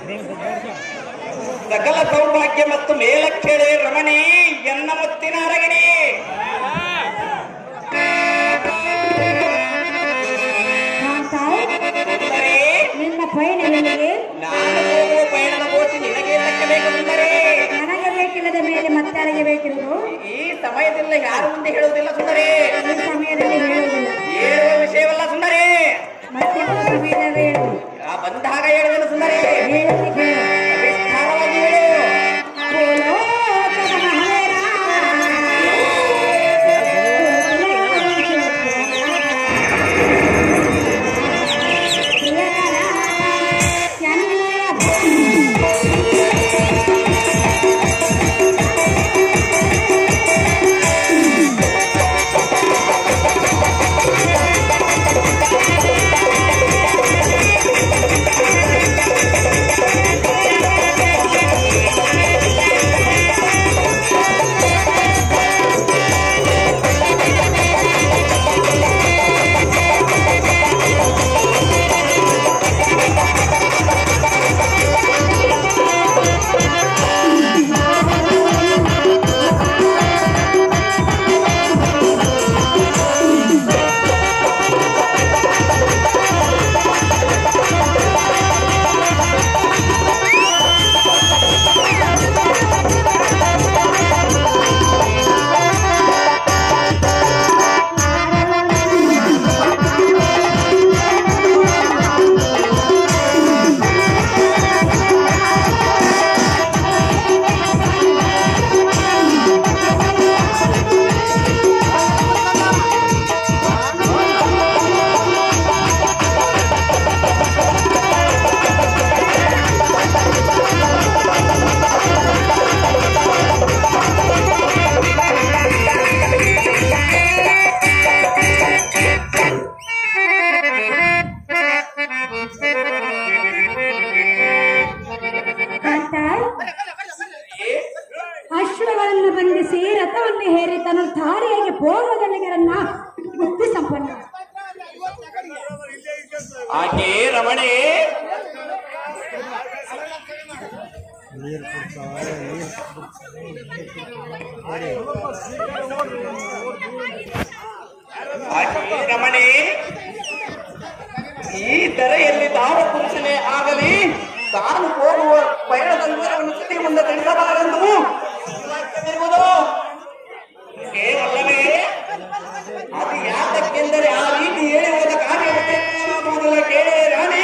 ಸಕಲ ಸೌಭಾಗ್ಯ ಮತ್ತು ಮೇಲಕ್ಷೇಳೆ ರಮಣಿ ಎನ್ನ ಮುತ್ತಿನ ಅರಗಿಣಿ ಕಾಂತ ಸುಂದರಿ ನಿನ್ನ ಪಯಣವೆಲ್ಲಿಗೆ ನಾನು ಹೋಗುವ ಪಯಣದ ಗೋಚಿ ನಿನಗೆ ದಕ್ಕಬೇಕು ಸುಂದರಿ ನನಗೆ ಬೇಕಿಲ್ಲದ ಮೇಲೆ ಮತ್ತೆ ಬೇಕಿರುವುದು ಈ ಸಮಯದಲ್ಲಿ ಯಾರು ಮುಂದೆ ಹೇಳುವುದಿಲ್ಲ ಸುಂದರಿ ಈ ಸಮಯದಲ್ಲಿ ಹೇಳುವುದಿಲ್ಲ ಹೇಳುವ ವಿಷಯವಲ್ಲ ಸುಂದರಿ ಮತ್ತೆ ಸಮಯದಲ್ಲಿ ಹೇಳು ಆ ಬಂದಾಗ ಹೇಳುವುದಿಲ್ಲ ಸುಂದರಿ ಹೇಳುತ್ತೆ ಕೇಳು ವಿಸ್ತಾರವಾಗಿ ಹೇಳು ಬೋಲೋ ಮಹಾವೀರ. ಪ್ರಿಯಕರ ಚೆನ್ನ ಕಾಂತ ಅಶ್ವಗಳನ್ನು ಬಂಧಿಸಿ ರಥವನ್ನು ಹೇರಿ ತನ್ನ ಧಾರಿಯಾಗಿ ಭೋಗದಲ್ಲಿಗರನ್ನ ಬುದ್ಧಿ ಸಂಪನ್ನ ಆಕೆ ರಮಣಿ ಆಕೆ ರಮಣಿ ಈ ಧರೆಯಲ್ಲಿ ತಾವ ಪುರುಷನೇ ಆಗಲಿ ತಾನು ಹೋಗುವ ಪಯಣದ ವಿವರವನ್ನು ಸುದ್ದಿ ಮುಂದೆ ತಿಳಿಸಬಾರದು ಇರುವುದು ಕೇವಲವೇ ಅದು ಯಾತಕ್ಕೆಂದರೆ ಆ ರೀತಿ ಹೇಳಿ ಹೋದ ಕಾರ್ಯ ಕೇಳಿ ರಾಣಿ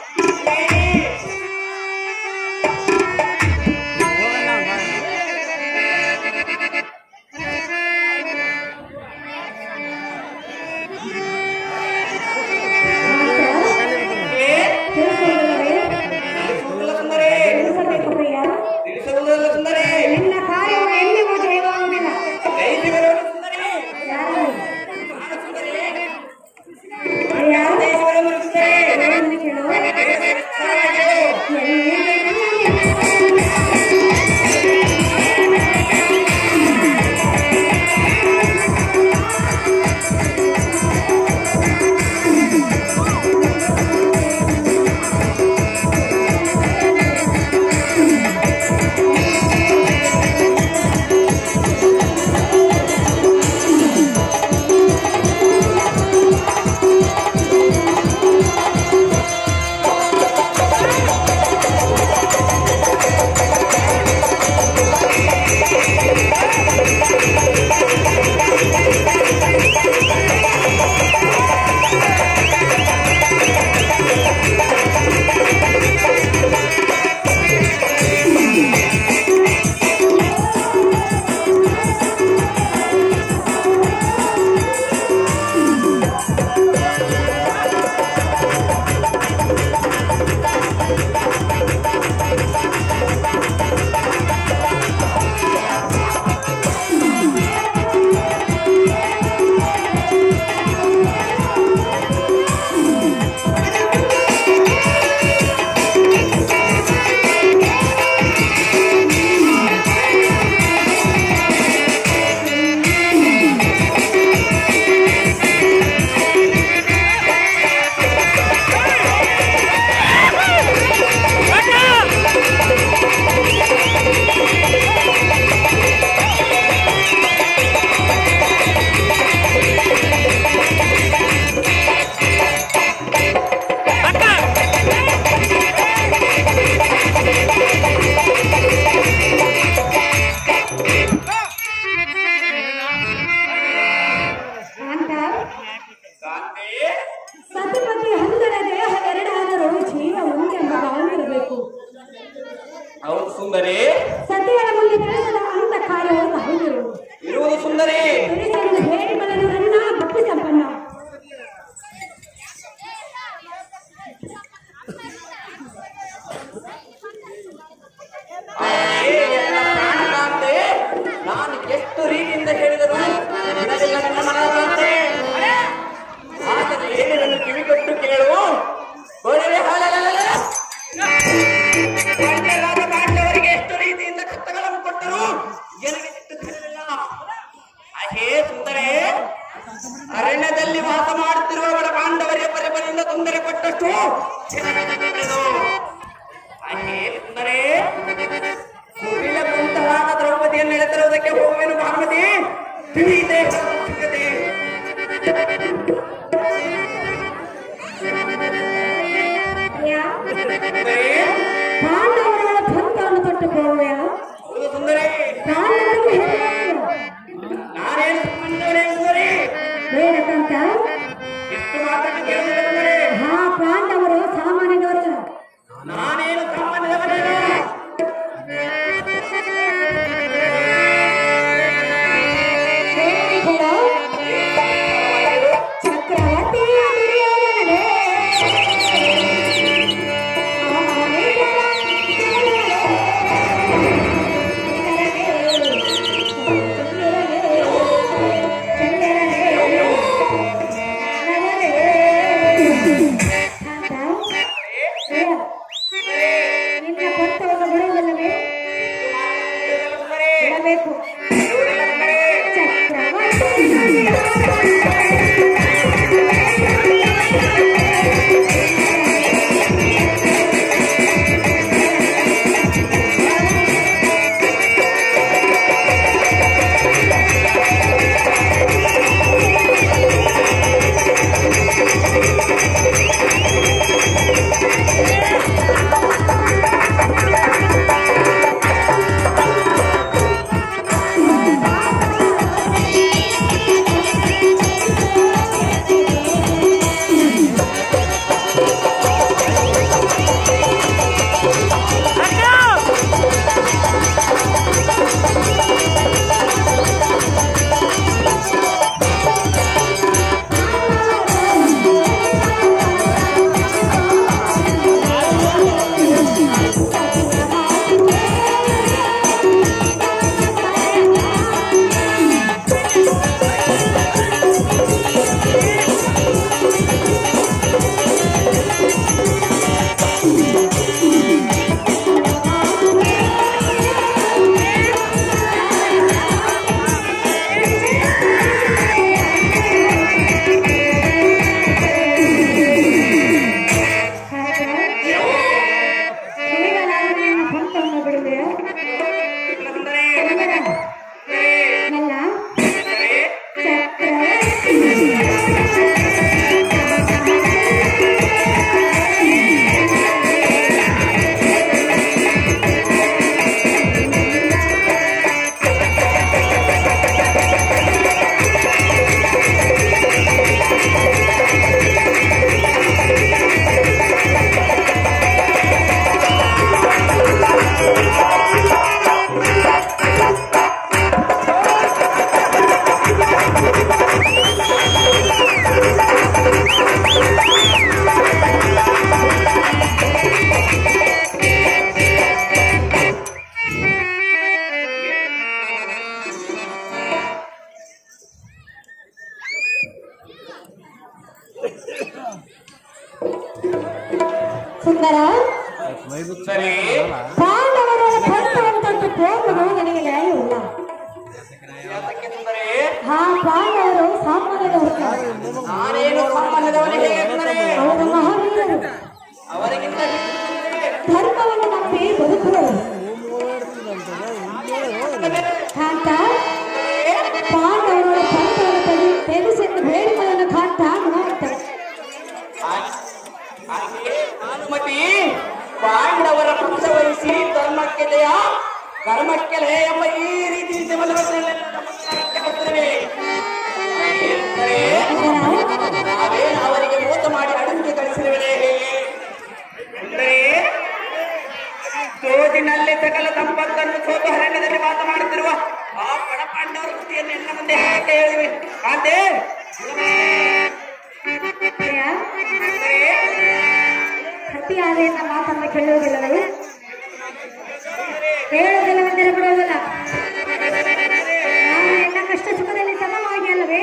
ಏ, ತಿಳಿಸುವುದಿಲ್ಲವೇ ತಿಳಿಸುವುದಿಲ್ಲ ಸುಂದರಿ ತಿಳಿಸಬೇಕು ಪ್ರಿಯ ತಿಳಿಸುವುದಿಲ್ಲ ಸುಂದರಿ ನಿನ್ನ ಕಾರ್ಯವು ಎಂದಿಗೂ ಜಯವಾಗುವುದಿಲ್ಲ ಕೈಲಿ ಬರುವುದು ಸುಂದರಿ ಯಾರು ಸುಂದರಿ ಪ್ರಿಯ ಕೈಲಿ ಬರುವುದು ಸುಂದರಿ ಹೇಳುವುದನ್ನು ಕೇಳು ವಿಸ್ತಾರವಾಗಿ ಹೇಳು. ಠಠಠಠ ಸುಂದರಿ ಸತಿಗಳ ಮುಂದೆ ತಿಳಿಸದ ಅಂತ ಕಾರ್ಯವನ್ನು ಹೌದು ಇರುವುದು ಸುಂದರಿ ತಿಳಿಸಲು ಹೇಳಿ ಬರಲು ನನ್ನ ಭಕ್ತಿ ಸಂಪನ್ನ ಏ, ಎಲ್ಲ ಪ್ರಾಣಕಾಂತೆ, ನಾನು ಎಷ್ಟು ರೀತಿಯಿಂದ ಹೇಳಿದರು ನಿನಗೆಲ್ಲ ನನ್ನ ಮನದಂತೆ ಆದರೆ ಹೇಳಿ ನನ್ನ ಕಿವಿ ಕೊಟ್ಟು ಕೇಳು ಒಳ್ಳೆ ಹಾಲಲಲಲ. ಪಾಂಡ್ಯರಾದ ಪಾಂಡವರಿಗೆ ಎಷ್ಟು ರೀತಿಯಿಂದ ಕಷ್ಟಗಳನ್ನು ಕೊಟ್ಟರು ನನಗೆ ಸಿಟ್ಟು ತಿಳಿಲಿಲ್ಲ ಅಹೇ ಸುಂದರೇ ಅರಣ್ಯದಲ್ಲಿ ವಾಸ ಮಾಡುತ್ತಿರುವ ಬಡ ಪಾಂಡವರಿಗೆ ಪರಿಬಲಿಂದ ತೊಂದರೆ ಕೊಟ್ಟಷ್ಟು ಜನರಿಗೆ ತಿಳಿದು. ಅಹೇ ಸುಂದರೇ ಕುಟಿಲ ಕುಂತಲಾದ ದ್ರೌಪದಿಯನ್ನು ಎಳೆತರುವುದಕ್ಕೆ ಹೋಗುವೆನು ಭಾನುಮತಿ ತಿಳಿಯಿತೆ ಸಿಗದೆ. ಯಾ? ಸುಂದರಿ, ಪಾಂಡವರ ಭಕ್ತವನ್ನು ತೊಟ್ಟು ಹೋಗುವೆಯ ಹೌದು ಸುಂದರಿ ಪಾಂಡವರಿಗೆ ಹೇಳುವೆಯ? ನಾನೇನು ಸಂಬಂಧವೇ ಸುಂದರಿ ಬೇಡಕ್ಕಂತ ಎಷ್ಟು ಮಾತನ್ನು ಕೇಳುವುದಿಲ್ಲ ಸುಂದರಿ ಹಾ ಪಾಂಡವರು ಸಾಮಾನ್ಯದವರಲ್ಲ ನಾನೇನು ಸಾಮಾನ್ಯದವನೇನು ಹೇಳಿ ಕೂಡ ಚಕ್ರವರ್ತಿ ದುರ್ಯೋಧನನೇ. ನಿನ್ನ ಪಂಥವನ್ನು ಬಿಡುವುದಿಲ್ಲವೇ ಸುಂದರಿ ಬಿಡಬೇಕು ಇರುವುದಿಲ್ಲ ಸುಂದರಿ ಭಕ್ತವನ್ನು ಬಿಡುವೆಯಾ ಸುಂದರಿ ಅಲ್ಲ ಸುಂದರಿ ಚಕ್ರವರ್ತಿ ಸುಂದರ ಸರಿ ಪಾಂಡವರ ಭಕ್ತವನ್ನು ತೊಟ್ಟು ಹೋಗುವುದು ನನಗೆ ನ್ಯಾಯವಿಲ್ಲ ಯಾತಕ್ಕೆ ಸುಂದರಿ ಹಾ ಪಾಂಡವರು ಸಾಮಾನ್ಯದವರು ನಾನೇನು ಸಾಮಾನ್ಯದವನಿಗೆ ಸುಂದರಿ ಅವರು ಮಹಾವೀರರು ಅವರಿಗಿಂತ ಹೆಚ್ಚು ಸುಂದರಿ. ಧರ್ಮವನ್ನು ನಂಬಿ ಬದುಕುವರು ಕಾಂತ ಪಾಂಡವರ ಪಂಥವನ್ನು ತೆಗೆ- ತೆಗೆಸೆಂದು ಬೇಡಿಗಳನ್ನು ಕಾಂತ ನೋಡ್ತಾರೆ ಹಾಗೆ ಭಾನುಮತಿ ಪಾಂಡವರ ಪಕ್ಷ ವಹಿಸಿ ಧರ್ಮಕ್ಕೆ ಜಯ ಕರ್ಮಕ್ಕೆ ಲಯ ಎಂಬ ಈ ರೀತಿ ಬಲವತ್ತನೆ ನಾವೇನು ಅವರಿಗೆ ಮೋಸ ಮಾಡಿ ಅಡಕ್ಕೆ ಕಳಿಸಿರುವೆ ಹೇಗೆ ಅಂದರೆ ಸೋಜಿನಲ್ಲಿ ಸಕಲ ಸಂಪತ್ತನ್ನು ಸೋತು ಹರಣ್ಯದಲ್ಲಿ ವಾಸ ಮಾಡುತ್ತಿರುವ ಆ ಬಡ ಪಾಂಡವರ ಕೃತಿಯನ್ನು ಎನ್ನ ಮುಂದೆ ಹಾಕಿ ಹೇಳಿವೆ ಕಾಂತೆ ಪ್ರಿಯ, ಹಟ್ಟಿಯಾದ ಎನ್ನ ಮಾತನ್ನ ಕೇಳುವುದಿಲ್ಲವೇ ಹೇಳುವುದಿಲ್ಲವೆಂದರೆ ಬಿಡುವುದಿಲ್ಲ ನಾನು ಎನ್ನ ಕಷ್ಟ ಸುಖದಲ್ಲಿ ಸಮವಾಗಿ ಅಲ್ಲವೇ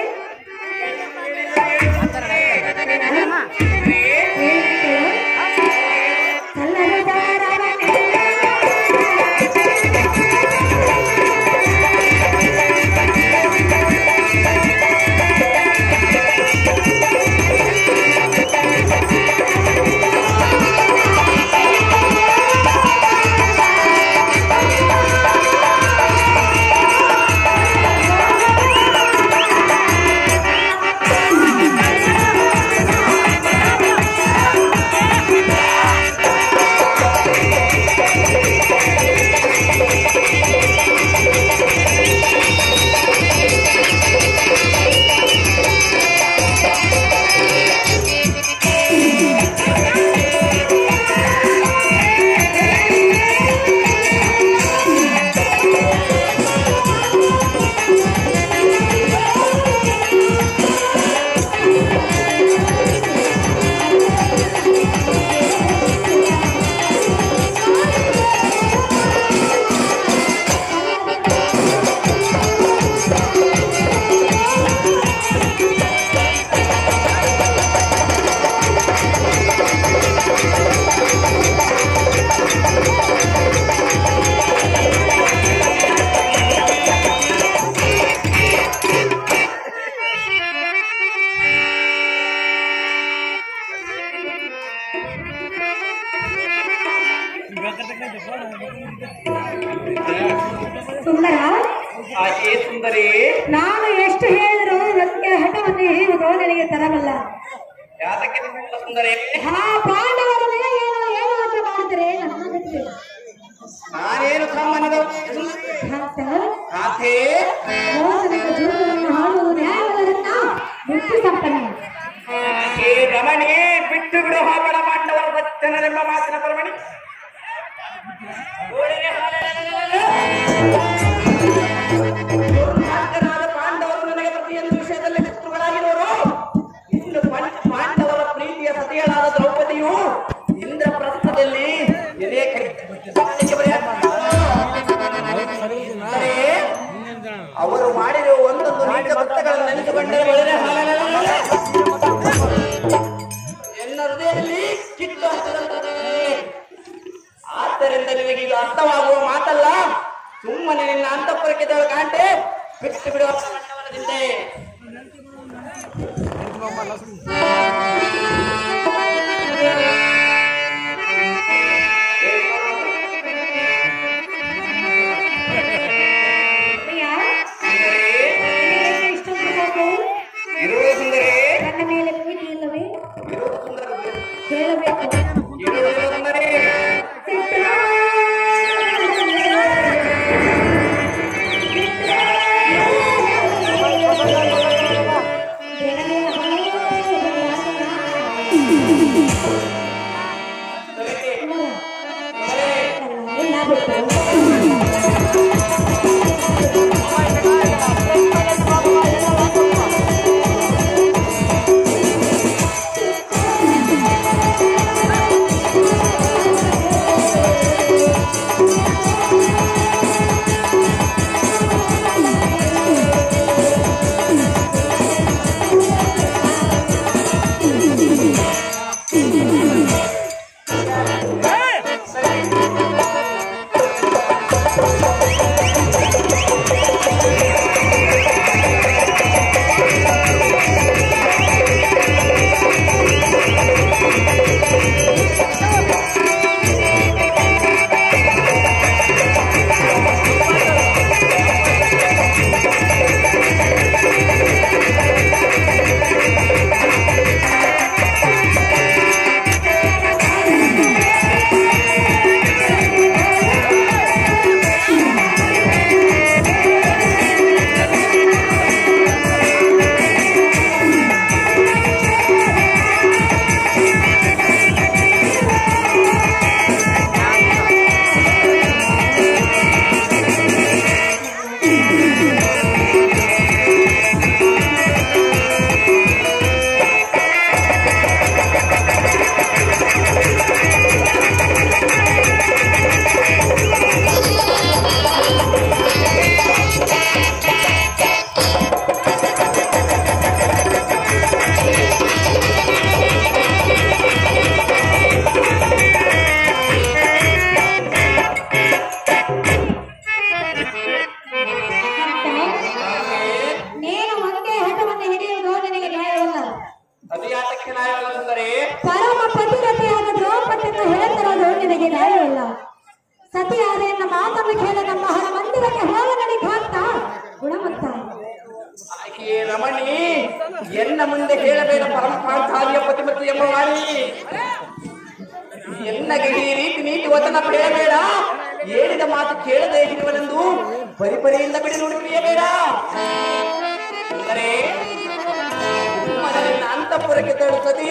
ಸುಂದರ ಆಕೆ ಸುಂದರಿ ನಾನು ಎಷ್ಟು ಹೇಳಿದರೂ ನನಗೆ ಹಠವನ್ನು ಹಿಡಿಯುವುದು ನನಗೆ ತರವಲ್ಲ ಯಾತಕ್ಕೆ ನಿನ್ನ ಸುಂದರಿ ಆ ಪಾಂಡವರನ್ನೇ ಏನೋ ಏನೋ ಅಂತ ಮಾಡಿದರೆ ನನ್ನ ಗತಿ ನಾನೇನು ಸಾಮಾನ್ಯದ ಭಕ್ತ ಕಾಂತೆ ಮೋಸದಿಂದ ಜೀವನವನ್ನು ಹಾಡುವುದು ನ್ಯಾಯವಲ್ಲದನ್ನ ವೃತ್ತಿ ಸಂಪನ್ನ ಹೇ ರಮಣಿ ಬಿಟ್ಟು ಬಿಡು ಹಾಬಡ ಪಾಂಡವರ ವಚನವೆಂಬ ಮಾತಿನ ಪರಮಣಿ ದುರ್ಮಾರ್ಗರಾದ ಪಾಂಡವರು ನನಗೆ ಪ್ರತಿಯೊಂದು ವಿಷಯದಲ್ಲಿ ಶತ್ರುಗಳಾಗಿರುವರು ಇನ್ನು ಪಂಚ ಪಾಂಡವರ ಪ್ರೀತಿಯ ಸತಿಯಳಾದ ದ್ರೌಪದಿಯು ಇಂದ್ರಪ್ರಸ್ಥದಲ್ಲಿ ಎದೆ ಕಡಿಕೆ ಸರಿ, ಅವರು ಮಾಡಿರುವ ಒಂದೊಂದು ನೀಚ ಕೃತ್ಯಗಳನ್ನು ನೆನೆದುಕೊಂಡರೆ ಒಳ್ಳೆ ಎನ್ನ ಹೃದಯದಲ್ಲಿ ಕಿತ್ತು ಹತ್ತಿರುತ್ತದೆ ಆದ್ದರಿಂದ ನಿನಗೆ ಇದು ಅರ್ಥವಾಗುವ ಮಾತಲ್ಲ ಸುಮ್ಮನೆ ನಿನ್ನ ಅಂತಃಪುರಕ್ಕೆ ತೆರಳು ಕಾಂಟೆ ಬಿಟ್ಟು ಬಿಡುವ ಬಣ್ಣವರದಿಂದೆ ಪ್ರಿಯ ನಿನಗೆ ಇಷ್ಟೊಂದು ಬೇಕು ಇರುವುದು ಸುಂದರಿ ನನ್ನ ಮೇಲೆ ಪ್ರೀತಿ ಇಲ್ಲವೇ ಇರುವುದು ಸುಂದರಿ ಕೇಳಬೇಕು ಇರುವುದು ಸುಂದರಿ ಸತಿಯಾದ ಎನ್ನ ಮಾತನ್ನು ಕೇಳ ನಮ್ಮ ಹರ ಮಂದಿರಕ್ಕೆ ಹೋಗ ನಡಿ ಕಾಂತ ಗುಣಮುತ್ತ ಆಕೆಯೇ ರಮಣಿ ಎನ್ನ ಮುಂದೆ ಹೇಳಬೇಡ ಪರಮಕಾಂತಾದಿಯ ಪತಿಮತಿ ಎಂಬ ವಾಣಿ ಎನ್ನಗೆ ಈ ರೀತಿ ನೀತಿ ವಚನ ಹೇಳಬೇಡ ಹೇಳಿದ ಮಾತು ಕೇಳದೆ ಹಿಡಿವನೆಂದು ಪರಿಪರಿಯಿಂದ ಬಿಡಿ ನುಡಿಪಿಯಬೇಡ ಅಂದರೆ ಮನದಿಂದ ಅಂತಃಪುರಕ್ಕೆ ತೋರಿಸದಿ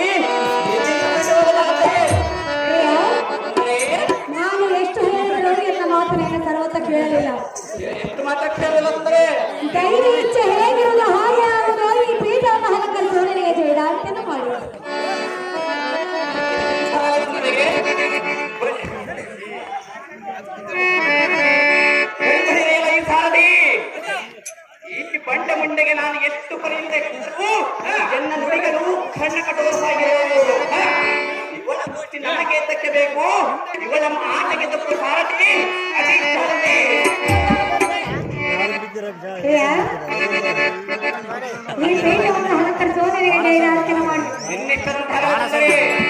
ಅಂದರೆ ನಾನು ಎಷ್ಟು ಹೇಳಿದರೂ ಎನ್ನ ಮಾತನ್ನು ಸರ್ವತ ಕೇಳಲಿಲ್ಲ ಎಷ್ಟು ಮಾತ್ರ ಕೇಳಲಿಲ್ಲ ಅಂದರೆ ಧೈರ್ಯ ಇಚ್ಛೆ ಹೇಗಿರುವುದು ಹಾಗೆ ಆಗುವುದು ಈ ಪೀಠವನ್ನು ಹಲಕಲು ನಿನಗೆ ಜೈಡಾಂತ್ಯನು ಮಾಡಿ ಈ ಬಂಡ ಮುಂಡೆಗೆ ನಾನು ಎಷ್ಟು ಪರಿಯಿಂದ ಕೂತು ಎನ್ನ ನುಡಿಗಳು ಕಣ್ಣ ಕಠೋರವಾಗಿರುವುದು ಇವಳ ದೃಷ್ಟಿ ನನಗೆ ತಕ್ಕಬೇಕು ಇವಳ ಆಟಕ್ಕೆ ತಪ್ಪು ಸಾರಥಿ ಅತಿ ಸಾರಥಿ. ಪ್ರಿಯ, ಈ ಪೀಠವನ್ನು ಹಲಕಲು ನಿನಗೆ ಜೈಡಾಂತ್ಯನು ಮಾಡಿ ನಿನ್ನಿಷ್ಟಂತಹ